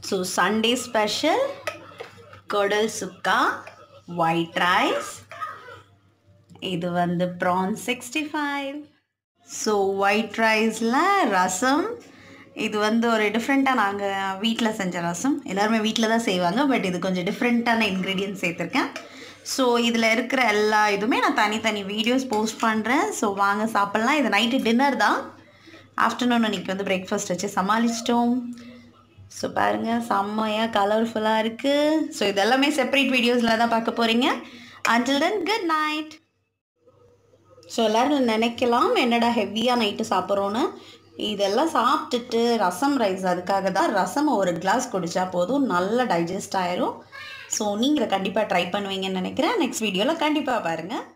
so Sunday special கொடல் சுக்கா white rice இது வந்து prawn sixty five so white ரைஸில் ரசம் இது வந்து ஒரு டிஃப்ரெண்ட்டாக நாங்கள் வீட்டில் செஞ்ச ரசம் எல்லாருமே வீட்டில் தான் செய்வாங்க பட் இது கொஞ்சம் டிஃப்ரெண்ட்டான இன்க்ரீடியன்ட் சேர்த்துருக்கேன் ஸோ இதில் இருக்கிற எல்லா இதுவுமே நான் தனித்தனி வீடியோஸ் போஸ்ட் பண்ணுறேன் ஸோ வாங்க சாப்பிட்லாம் இது நைட்டு டின்னர் தான் ஆஃப்டர்நூன் அன்றைக்கி வந்து பிரேக்ஃபாஸ்ட் வச்சு சமாளிச்சிட்டோம் ஸோ பாருங்கள் செம்மையாக கலர்ஃபுல்லாக இருக்குது ஸோ இதெல்லாமே செப்பரேட் வீடியோஸில் தான் பார்க்க போகிறீங்க until then good night so எல்லோரும் நினைக்கலாம் என்னடா ஹெவியாக நைட்டு சாப்பிட்றோன்னு இதெல்லாம் சாப்பிட்டுட்டு ரசம் ரைஸ் அதுக்காக தான் ரசம் ஒரு கிளாஸ் குடித்தா போதும் நல்லா டைஜஸ்ட் ஆயிரும் ஸோ நீங்கள் கண்டிப்பாக ட்ரை பண்ணுவீங்கன்னு நினைக்கிறேன் நெக்ஸ்ட் வீடியோவில் கண்டிப்பாக பாருங்கள்